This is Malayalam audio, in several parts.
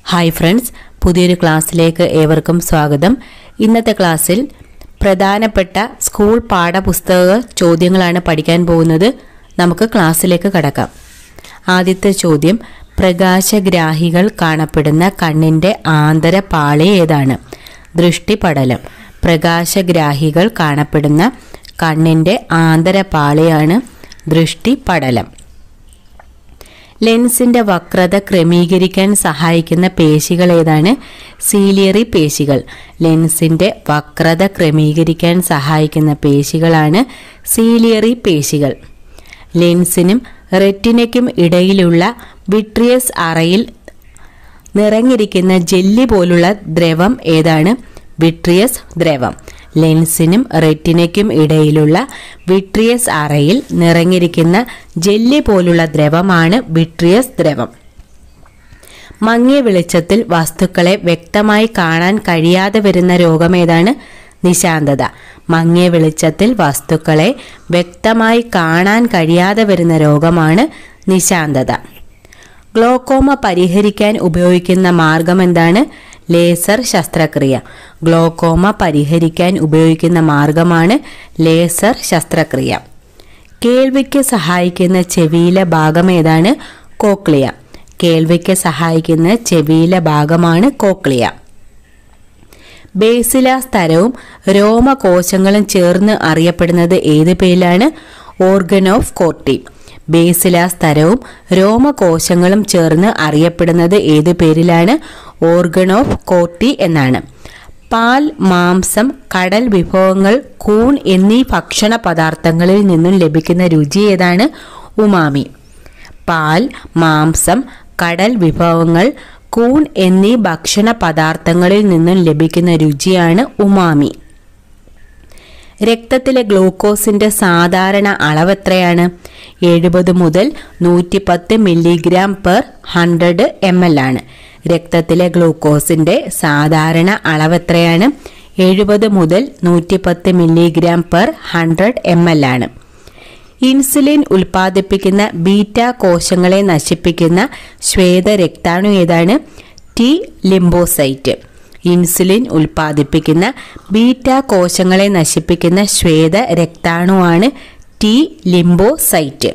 ഹായ് ഫ്രണ്ട്സ് പുതിയൊരു ക്ലാസ്സിലേക്ക് ഏവർക്കും സ്വാഗതം ഇന്നത്തെ ക്ലാസ്സിൽ പ്രധാനപ്പെട്ട സ്കൂൾ പാഠപുസ്തക ചോദ്യങ്ങളാണ് പഠിക്കാൻ പോകുന്നത് നമുക്ക് ക്ലാസ്സിലേക്ക് കടക്കാം ആദ്യത്തെ ചോദ്യം പ്രകാശഗ്രാഹികൾ കാണപ്പെടുന്ന കണ്ണിൻ്റെ ആന്തരപാളി ഏതാണ് ദൃഷ്ടിപടലം പ്രകാശഗ്രാഹികൾ കാണപ്പെടുന്ന കണ്ണിൻ്റെ ആന്തരപാളിയാണ് ദൃഷ്ടിപടലം ലെൻസിന്റെ വക്രത ക്രമീകരിക്കാൻ സഹായിക്കുന്ന പേശികൾ ഏതാണ് സീലിയറി പേശികൾ ലെൻസിന്റെ വക്രത ക്രമീകരിക്കാൻ സഹായിക്കുന്ന പേശികളാണ് സീലിയറി പേശികൾ ലെൻസിനും റെറ്റിനയ്ക്കും ഇടയിലുള്ള വിട്രിയസ് അറയിൽ നിറഞ്ഞിരിക്കുന്ന ജെല്ലി പോലുള്ള ദ്രവം ഏതാണ് വിട്രിയസ് ദ്രവം ലെൻസിനും റെറ്റിനയ്ക്കും ഇടയിലുള്ള വിട്രിയസ് അറയിൽ നിറഞ്ഞിരിക്കുന്ന ജെല്ലി പോലുള്ള ദ്രവമാണ് വിട്രിയസ് ദ്രവം മങ്ങിയ വെളിച്ചത്തിൽ വസ്തുക്കളെ വ്യക്തമായി കാണാൻ കഴിയാതെ വരുന്ന രോഗം ഏതാണ് നിശാന്തത മങ്ങിയ വെളിച്ചത്തിൽ വസ്തുക്കളെ വ്യക്തമായി കാണാൻ കഴിയാതെ വരുന്ന രോഗമാണ് നിശാന്തത ഗ്ലോക്കോമ പരിഹരിക്കാൻ ഉപയോഗിക്കുന്ന മാർഗം എന്താണ് ലേസർ ശസ്ത്രക്രിയ ഗ്ലോക്കോമ പരിഹരിക്കാൻ ഉപയോഗിക്കുന്ന മാർഗമാണ് ലേസർ ശസ്ത്രക്രിയ കേൾവിക്ക് സഹായിക്കുന്ന ചെവിയിലെ ഭാഗം ഏതാണ് കോക്ലിയ കേൾവിക്ക് സഹായിക്കുന്ന ചെവിയിലെ ഭാഗമാണ് കോക്ലിയ ബേസില സ്ഥലവും രോമകോശങ്ങളും ചേർന്ന് അറിയപ്പെടുന്നത് ഏത് പേരിലാണ് ഓർഗൻ ഓഫ് കോർട്ടി ബേസില സ്ഥലവും രോമകോശങ്ങളും ചേർന്ന് അറിയപ്പെടുന്നത് ഏത് പേരിലാണ് ഓർഗൻ ഓഫ് കോർട്ടി എന്നാണ് പാൽ മാംസം കടൽ വിഭവങ്ങൾ കൂൺ എന്നീ ഭക്ഷണ പദാർത്ഥങ്ങളിൽ നിന്നും ലഭിക്കുന്ന രുചി ഏതാണ് ഉമാമി പാൽ മാംസം കടൽ വിഭവങ്ങൾ കൂൺ എന്നീ ഭക്ഷണ പദാർത്ഥങ്ങളിൽ നിന്നും ലഭിക്കുന്ന രുചിയാണ് ഉമാമി രക്തത്തിലെ ഗ്ലൂക്കോസിന്റെ സാധാരണ അളവ് എത്രയാണ് എഴുപത് മുതൽ നൂറ്റി പത്ത് milligram per hundred M L ആണ് രക്തത്തിലെ ഗ്ലൂക്കോസിന്റെ സാധാരണ അളവ് എത്രയാണ് എഴുപത് മുതൽ നൂറ്റി പത്ത് milligram per hundred M L ആണ് ഇൻസുലിൻ ഉൽപ്പാദിപ്പിക്കുന്ന ബീറ്റ കോശങ്ങളെ നശിപ്പിക്കുന്ന ശ്വേത രക്താണു ഏതാണ് ടി ലിംബോസൈറ്റ് ഇൻസുലിൻ ഉൽപ്പാദിപ്പിക്കുന്ന ബീറ്റ കോശങ്ങളെ നശിപ്പിക്കുന്ന ശ്വേത രക്താണുവാണ് ടി ലിംബോസൈറ്റ്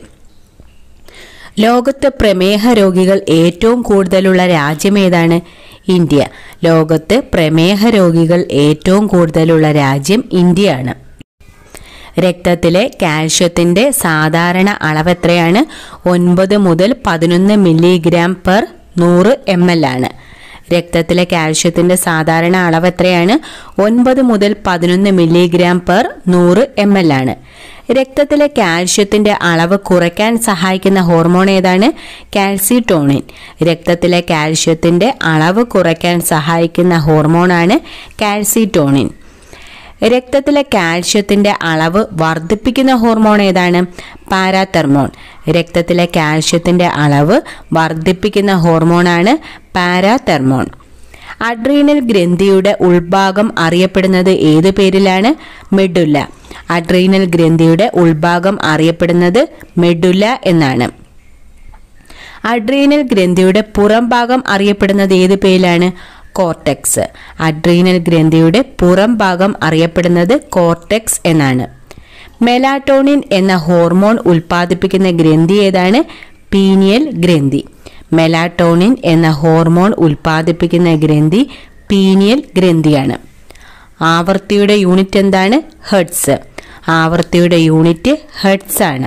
ലോകത്ത് പ്രമേഹ രോഗികൾ ഏറ്റവും കൂടുതലുള്ള രാജ്യം ഏതാണ് ഇന്ത്യ ലോകത്ത് പ്രമേഹ രോഗികൾ ഏറ്റവും കൂടുതലുള്ള രാജ്യം ഇന്ത്യയാണ് രക്തത്തിലെ കാൽഷ്യത്തിന്റെ സാധാരണ അളവ് എത്രയാണ് ഒൻപത് മുതൽ പതിനൊന്ന് മില്ലിഗ്രാം പെർ നൂറ് എം എൽ ആണ് രക്തത്തിലെ കാൽഷ്യത്തിന്റെ സാധാരണ അളവ് എത്രയാണ് ഒൻപത് മുതൽ പതിനൊന്ന് മില്ലിഗ്രാം പെർ നൂറ് എം എൽ ആണ് രക്തത്തിലെ കാൽഷ്യത്തിന്റെ അളവ് കുറയ്ക്കാൻ സഹായിക്കുന്ന ഹോർമോൺ ഏതാണ് കാൽസിട്ടോണിൻ രക്തത്തിലെ കാൽഷ്യത്തിന്റെ അളവ് കുറയ്ക്കാൻ സഹായിക്കുന്ന ഹോർമോണാണ് കാൽസിട്ടോണിൻ രക്തത്തിലെ കാൽഷ്യത്തിന്റെ അളവ് വർദ്ധിപ്പിക്കുന്ന ഹോർമോൺ ഏതാണ് പാരാതെർമോൺ രക്തത്തിലെ കാൽഷ്യത്തിന്റെ അളവ് വർദ്ധിപ്പിക്കുന്ന ഹോർമോണാണ് പാരാതെർമോൺ അഡ്രീനൽ ഗ്രന്ഥിയുടെ ഉൾഭാഗം അറിയപ്പെടുന്നത് ഏത് പേരിലാണ് മെഡുല്ല അഡ്രീനൽ ഗ്രന്ഥിയുടെ ഉൾഭാഗം അറിയപ്പെടുന്നത് മെഡുല്ല എന്നാണ് അഡ്രീനൽ ഗ്രന്ഥിയുടെ പുറം ഭാഗം അറിയപ്പെടുന്നത് ഏത് പേരിലാണ് കോർട്ടെക്സ് അഡ്രീനൽ ഗ്രന്ഥിയുടെ പുറം ഭാഗം അറിയപ്പെടുന്നത് കോർട്ടെക്സ് എന്നാണ് മെലാറ്റോണിൻ എന്ന ഹോർമോൺ ഉൽപ്പാദിപ്പിക്കുന്ന ഗ്രന്ഥി ഏതാണ് പീനിയൽ ഗ്രന്ഥി മെലാറ്റോണിൻ എന്ന ഹോർമോൺ ഉൽപ്പാദിപ്പിക്കുന്ന ഗ്രന്ഥി പീനിയൽ ഗ്രന്ഥിയാണ് ആവർത്തിയുടെ യൂണിറ്റ് എന്താണ് ഹെർട്സ് ആവർത്തിയുടെ യൂണിറ്റ് ഹെർട്സ് ആണ്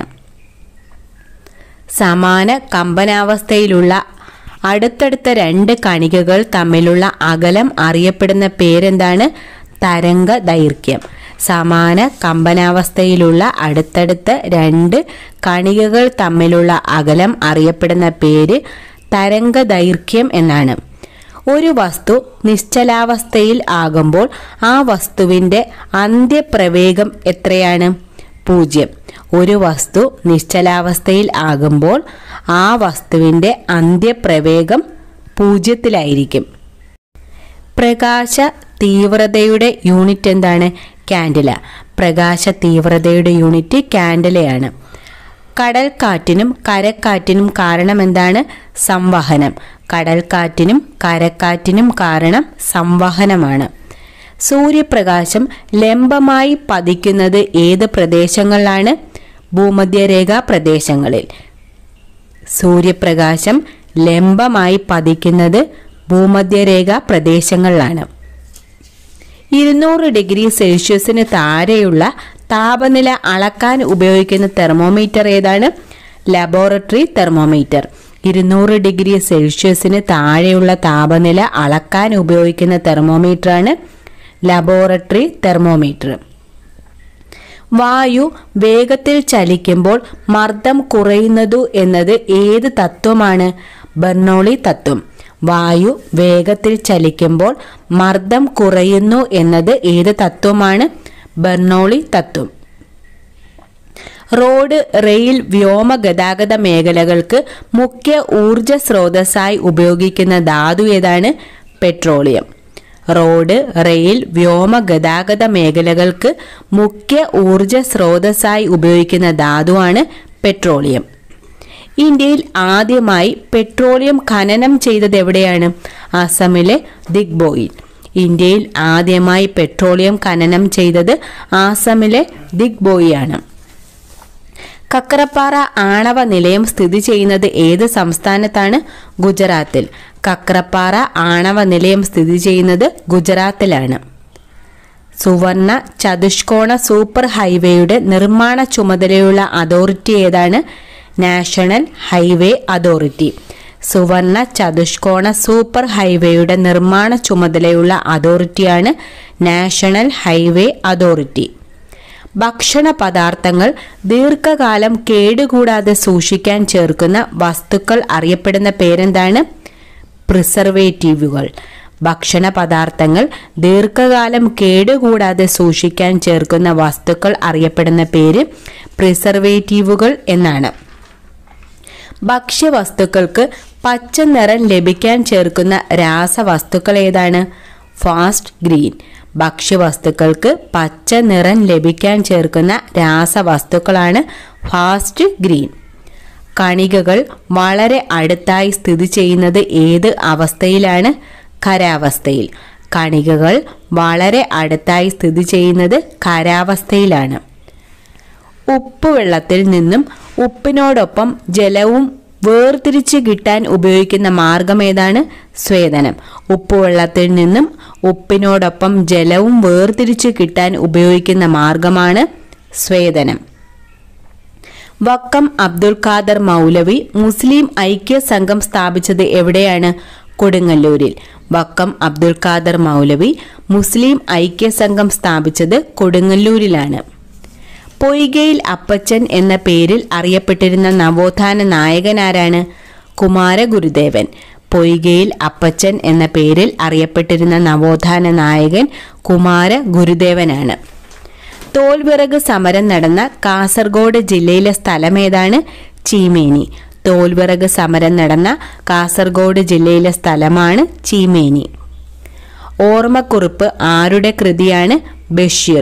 സമാന കമ്പനാവസ്ഥയിലുള്ള അടുത്തടുത്ത രണ്ട് കണികകൾ തമ്മിലുള്ള അകലം അറിയപ്പെടുന്ന പേരെന്താണ് തരംഗ ദൈർഘ്യം സമാന കമ്പനാവസ്ഥയിലുള്ള അടുത്തടുത്ത രണ്ട് കണികകൾ തമ്മിലുള്ള അകലം അറിയപ്പെടുന്ന പേര് തരംഗ ദൈർഘ്യം എന്നാണ് ഒരു വസ്തു നിശ്ചലാവസ്ഥയിൽ ആകുമ്പോൾ ആ വസ്തുവിൻ്റെ അന്ത്യപ്രവേഗം എത്രയാണ് പൂജ്യം ഒരു വസ്തു നിശ്ചലാവസ്ഥയിൽ ആകുമ്പോൾ ആ വസ്തുവിൻ്റെ അന്ത്യപ്രവേഗം പൂജ്യത്തിലായിരിക്കും പ്രകാശ തീവ്രതയുടെ യൂണിറ്റ് എന്താണ് കാൻഡില പ്രകാശ തീവ്രതയുടെ യൂണിറ്റ് കാൻഡിലയാണ് കടൽക്കാറ്റിനും കരക്കാറ്റിനും കാരണം എന്താണ് സംവഹനം കടൽക്കാറ്റിനും കരക്കാറ്റിനും കാരണം സംവഹനമാണ് സൂര്യപ്രകാശം ലംബമായി പതിക്കുന്നത് ഏത് പ്രദേശങ്ങളിലാണ് ഭൂമധ്യരേഖാ പ്രദേശങ്ങളിൽ സൂര്യപ്രകാശം ലംബമായി പതിക്കുന്നത് ഭൂമധ്യരേഖാ പ്രദേശങ്ങളിലാണ് ഇരുന്നൂറ് ഡിഗ്രി സെൽഷ്യസിന് താഴെയുള്ള താപനില അളക്കാൻ ഉപയോഗിക്കുന്ന തെർമോമീറ്റർ ഏതാണ് ലബോറട്ടറി തെർമോമീറ്റർ ഇരുന്നൂറ് ഡിഗ്രി സെൽഷ്യസിന് താഴെയുള്ള താപനില അളക്കാൻ ഉപയോഗിക്കുന്ന തെർമോമീറ്ററാണ് ലബോറട്ടറി തെർമോമീറ്റർ വായു വേഗത്തിൽ ചലിക്കുമ്പോൾ മർദ്ദം കുറയുന്നതു എന്നത് ഏത് തത്വമാണ് ബെർണോളി തത്വം വായു വേഗത്തിൽ ചലിക്കുമ്പോൾ മർദ്ദം കുറയുന്നു എന്നത് ഏത് തത്വമാണ് ബെർണോളി തത്വം റോഡ് റെയിൽ വ്യോമ ഗതാഗത മേഖലകൾക്ക് മുഖ്യ ഊർജ സ്രോതസ്സായി ഉപയോഗിക്കുന്ന ധാതു ഏതാണ് പെട്രോളിയം റോഡ് റെയിൽ വ്യോമ ഗതാഗത മേഖലകൾക്ക് മുഖ്യ ഊർജ സ്രോതസ്സായി ഉപയോഗിക്കുന്ന ധാതുവാണ് പെട്രോളിയം ഇന്ത്യയിൽ ആദ്യമായി പെട്രോളിയം ഖനനം ചെയ്തത് എവിടെയാണ് അസമിലെ ദിഗ്ബോയിൽ ഇന്ത്യയിൽ ആദ്യമായി പെട്രോളിയം ഖനനം ചെയ്തത് ആസമിലെ ദിഗ്ബോയിയാണ് കക്കറപ്പാറ ആണവ നിലയം സ്ഥിതി ചെയ്യുന്നത് ഏത് സംസ്ഥാനത്താണ് ഗുജറാത്തിൽ കക്കറപ്പാറ ആണവ നിലയം സ്ഥിതി ചെയ്യുന്നത് ഗുജറാത്തിലാണ് സുവർണ ചതുഷ്കോണ സൂപ്പർ ഹൈവേയുടെ നിർമ്മാണ ചുമതലയുള്ള അതോറിറ്റി ഏതാണ് നാഷണൽ ഹൈവേ അതോറിറ്റി സുവർണ ചതുഷ്കോണ സൂപ്പർ ഹൈവേയുടെ നിർമ്മാണ ചുമതലയുള്ള അതോറിറ്റിയാണ് നാഷണൽ ഹൈവേ അതോറിറ്റി ഭക്ഷണ പദാർത്ഥങ്ങൾ ദീർഘകാലം കേടുകൂടാതെ സൂക്ഷിക്കാൻ ചേർക്കുന്ന വസ്തുക്കൾ അറിയപ്പെടുന്ന പേരെന്താണ് പ്രിസർവേറ്റീവുകൾ ഭക്ഷണ പദാർത്ഥങ്ങൾ ദീർഘകാലം കേടുകൂടാതെ സൂക്ഷിക്കാൻ ചേർക്കുന്ന വസ്തുക്കൾ അറിയപ്പെടുന്ന പേര് പ്രിസർവേറ്റീവുകൾ എന്നാണ് ഭക്ഷ്യവസ്തുക്കൾക്ക് പച്ച നിറം ലഭിക്കാൻ ചേർക്കുന്ന രാസവസ്തുക്കൾ ഏതാണ് ഫാസ്റ്റ് ഗ്രീൻ ഭക്ഷ്യവസ്തുക്കൾക്ക് പച്ച നിറം ലഭിക്കാൻ ചേർക്കുന്ന രാസവസ്തുക്കളാണ് ഫാസ്റ്റ് ഗ്രീൻ കണികകൾ വളരെ അടുത്തായി സ്ഥിതി ചെയ്യുന്നത് ഏത് അവസ്ഥയിലാണ് ഖരാവസ്ഥയിൽ കണികകൾ വളരെ അടുത്തായി സ്ഥിതി ചെയ്യുന്നത് ഖരാവസ്ഥയിലാണ് ഉപ്പുവെള്ളത്തിൽ നിന്നും ഉപ്പിനോടൊപ്പം ജലവും വേർതിരിച്ച് കിട്ടാൻ ഉപയോഗിക്കുന്ന മാർഗം ഏതാണ് സ്വേദനം ഉപ്പുവെള്ളത്തിൽ നിന്നും ഉപ്പിനോടൊപ്പം ജലവും വേർതിരിച്ച് കിട്ടാൻ ഉപയോഗിക്കുന്ന മാർഗമാണ് സ്വേദനം വക്കം അബ്ദുൽ ഖാദർ മൗലവി മുസ്ലിം ഐക്യ സംഘം സ്ഥാപിച്ചത് എവിടെയാണ് കൊടുങ്ങല്ലൂരിൽ വക്കം അബ്ദുൽ ഖാദർ മൗലവി മുസ്ലിം ഐക്യ സംഘം സ്ഥാപിച്ചത് കൊടുങ്ങല്ലൂരിലാണ് പൊയ്കയിൽ അപ്പച്ചൻ എന്ന പേരിൽ അറിയപ്പെട്ടിരുന്ന നവോത്ഥാന നായകനാരാണ് കുമാരഗുരുദേവൻ പൊയ്കയിൽ അപ്പച്ചൻ എന്ന പേരിൽ അറിയപ്പെട്ടിരുന്ന നവോത്ഥാന നായകൻ കുമാര ഗുരുദേവനാണ് തോൽവിറക് സമരം നടന്ന കാസർഗോഡ് ജില്ലയിലെ സ്ഥലമേതാണ് ചീമേനി തോൽവിറക് സമരം നടന്ന കാസർഗോഡ് ജില്ലയിലെ സ്ഥലമാണ് ചീമേനി ഓർമ്മക്കുറിപ്പ് ആരുടെ കൃതിയാണ് ബഷീർ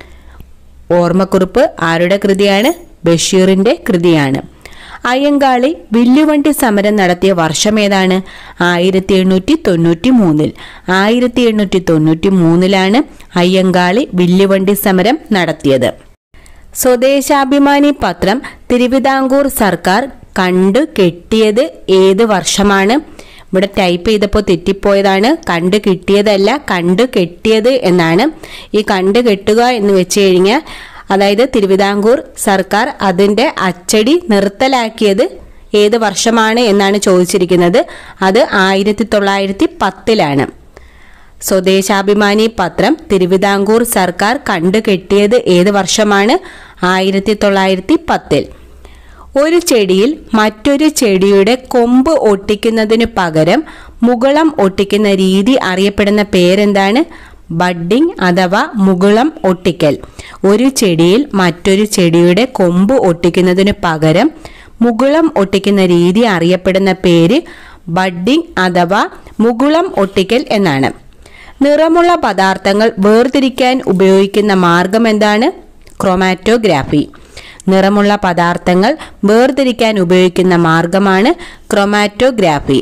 ഓർമ്മക്കുറിപ്പ് ആരുടെ കൃതിയാണ് ബഷീറിന്റെ കൃതിയാണ് അയ്യങ്കാളി വില്ലുവണ്ടി സമരം നടത്തിയ വർഷം ഏതാണ് ആയിരത്തി എണ്ണൂറ്റി തൊണ്ണൂറ്റി മൂന്നിൽ ആയിരത്തി എണ്ണൂറ്റി തൊണ്ണൂറ്റി മൂന്നിലാണ് അയ്യങ്കാളി വില്ലുവണ്ടി സമരം നടത്തിയത് സ്വദേശാഭിമാനി പത്രം തിരുവിതാംകൂർ സർക്കാർ കണ്ടു കെട്ടിയത് ഏത് വർഷമാണ് ഇവിടെ ടൈപ്പ് ചെയ്തപ്പോൾ തെറ്റിപ്പോയതാണ് കണ്ടു കിട്ടിയതല്ല കണ്ടു കെട്ടിയത് എന്നാണ് ഈ കണ്ടു കെട്ടുക എന്ന് വെച്ച് കഴിഞ്ഞാൽ അതായത് തിരുവിതാംകൂർ സർക്കാർ അതിൻ്റെ അച്ചടി നിർത്തലാക്കിയത് ഏത് വർഷമാണ് എന്നാണ് ചോദിച്ചിരിക്കുന്നത് അത് ആയിരത്തി തൊള്ളായിരത്തി പത്തിലാണ് സ്വദേശാഭിമാനി പത്രം തിരുവിതാംകൂർ സർക്കാർ കണ്ടുകെട്ടിയത് ഏത് വർഷമാണ് ആയിരത്തി തൊള്ളായിരത്തി പത്തിൽ ഒരു ചെടിയിൽ മറ്റൊരു ചെടിയുടെ കൊമ്പ് ഒട്ടിക്കുന്നതിനു പകരം മുകളം ഒട്ടിക്കുന്ന രീതി അറിയപ്പെടുന്ന പേരെന്താണ് ബഡ്ഡിംഗ് അഥവാ മുകുളം ഒട്ടിക്കൽ ഒരു ചെടിയിൽ മറ്റൊരു ചെടിയുടെ കൊമ്പ് ഒട്ടിക്കുന്നതിനു പകരം മുകുളം ഒട്ടിക്കുന്ന രീതി അറിയപ്പെടുന്ന പേര് ബഡ്ഡിംഗ് അഥവാ മുകുളം ഒട്ടിക്കൽ എന്നാണ് നിറമുള്ള പദാർത്ഥങ്ങൾ വേർതിരിക്കാൻ ഉപയോഗിക്കുന്ന മാർഗം എന്താണ് ക്രോമാറ്റോഗ്രാഫി നിറമുള്ള പദാർത്ഥങ്ങൾ വേർതിരിക്കാൻ ഉപയോഗിക്കുന്ന മാർഗമാണ് ക്രൊമാറ്റോഗ്രാഫി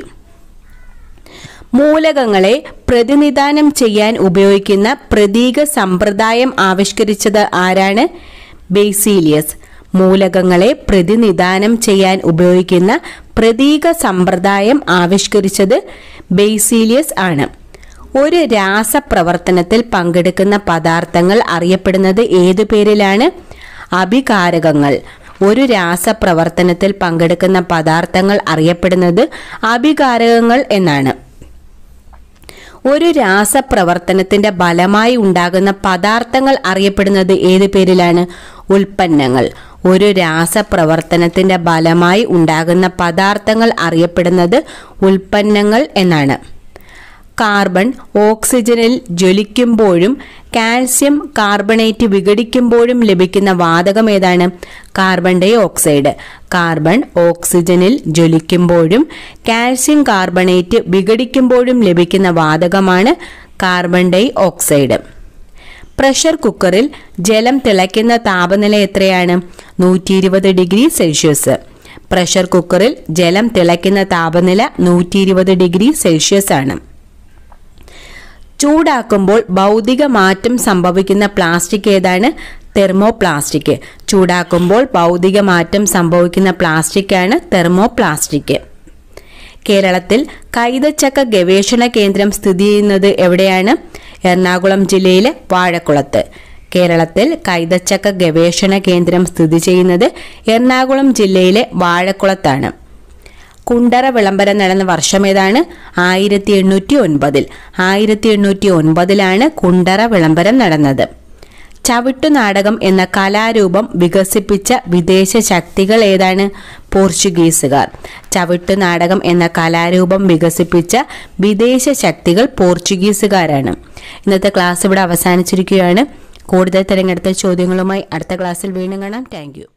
മൂലകങ്ങളെ പ്രതിനിധാനം ചെയ്യാൻ ഉപയോഗിക്കുന്ന പ്രതീക സമ്പ്രദായം ആവിഷ്കരിച്ചത് ആരാണ് ബേസീലിയസ് മൂലകങ്ങളെ പ്രതിനിധാനം ചെയ്യാൻ ഉപയോഗിക്കുന്ന പ്രതീക സമ്പ്രദായം ആവിഷ്കരിച്ചത് ബേസീലിയസ് ആണ് ഒരു രാസപ്രവർത്തനത്തിൽ പങ്കെടുക്കുന്ന പദാർത്ഥങ്ങൾ അറിയപ്പെടുന്നത് ഏതു പേരിലാണ് അഭികാരകങ്ങൾ ഒരു രാസപ്രവർത്തനത്തിൽ പങ്കെടുക്കുന്ന പദാർത്ഥങ്ങൾ അറിയപ്പെടുന്നത് അഭികാരകങ്ങൾ എന്നാണ് ഒരു രാസപ്രവർത്തനത്തിന്റെ ഫലമായി ഉണ്ടാകുന്ന പദാർത്ഥങ്ങൾ അറിയപ്പെടുന്നത് ഏത് പേരിലാണ് ഉൽപ്പന്നങ്ങൾ ഒരു രാസപ്രവർത്തനത്തിന്റെ ഫലമായി ഉണ്ടാകുന്ന പദാർത്ഥങ്ങൾ അറിയപ്പെടുന്നത് ഉൽപ്പന്നങ്ങൾ എന്നാണ് കാർബൺ ഓക്സിജനിൽ ജ്വലിക്കുമ്പോഴും കാൽസ്യം കാർബണേറ്റ് വിഘടിക്കുമ്പോഴും ലഭിക്കുന്ന വാതകം ഏതാണ് കാർബൺ ഡൈ ഓക്സൈഡ് കാർബൺ ഓക്സിജനിൽ ജ്വലിക്കുമ്പോഴും കാൽസ്യം കാർബണേറ്റ് വിഘടിക്കുമ്പോഴും ലഭിക്കുന്ന വാതകമാണ് കാർബൺ ഡൈ ഓക്സൈഡ് പ്രഷർ കുക്കറിൽ ജലം തിളയ്ക്കുന്ന താപനില എത്രയാണ് നൂറ്റി ഇരുപത് ഡിഗ്രി സെൽഷ്യസ് പ്രഷർ കുക്കറിൽ ജലം തിളയ്ക്കുന്ന താപനില നൂറ്റി ഇരുപത് ഡിഗ്രി സെൽഷ്യസ് ആണ് ചൂടാക്കുമ്പോൾ ഭൗതിക മാറ്റം സംഭവിക്കുന്ന പ്ലാസ്റ്റിക് ഏതാണ് തെർമോപ്ലാസ്റ്റിക് ചൂടാക്കുമ്പോൾ ഭൗതിക മാറ്റം സംഭവിക്കുന്ന പ്ലാസ്റ്റിക്കാണ് തെർമോപ്ലാസ്റ്റിക് കേരളത്തിൽ കൈതച്ചക്ക ഗവേഷണ കേന്ദ്രം സ്ഥിതി ചെയ്യുന്നത് എവിടെയാണ് എറണാകുളം ജില്ലയിലെ വാഴക്കുളത്ത് കേരളത്തിൽ കൈതച്ചക്ക ഗവേഷണ കേന്ദ്രം സ്ഥിതി ചെയ്യുന്നത് എറണാകുളം ജില്ലയിലെ വാഴക്കുളത്താണ് കുണ്ടറ വിളംബരം നടന്ന വർഷം ഏതാണ് ആയിരത്തി എണ്ണൂറ്റി ഒൻപതിൽ ആയിരത്തി എണ്ണൂറ്റി ഒൻപതിലാണ് കുണ്ടറ വിളംബരം നടന്നത് ചവിട്ടുനാടകം എന്ന കലാരൂപം വികസിപ്പിച്ച വിദേശ ശക്തികൾ ഏതാണ് പോർച്ചുഗീസുകാർ ചവിട്ടുനാടകം എന്ന കലാരൂപം വികസിപ്പിച്ച വിദേശ ശക്തികൾ പോർച്ചുഗീസുകാരാണ് ഇന്നത്തെ ക്ലാസ് ഇവിടെ അവസാനിച്ചിരിക്കുകയാണ് കൂടുതൽ തിരഞ്ഞെടുത്ത ചോദ്യങ്ങളുമായി അടുത്ത ക്ലാസ്സിൽ വീണ്ടും കാണാം താങ്ക്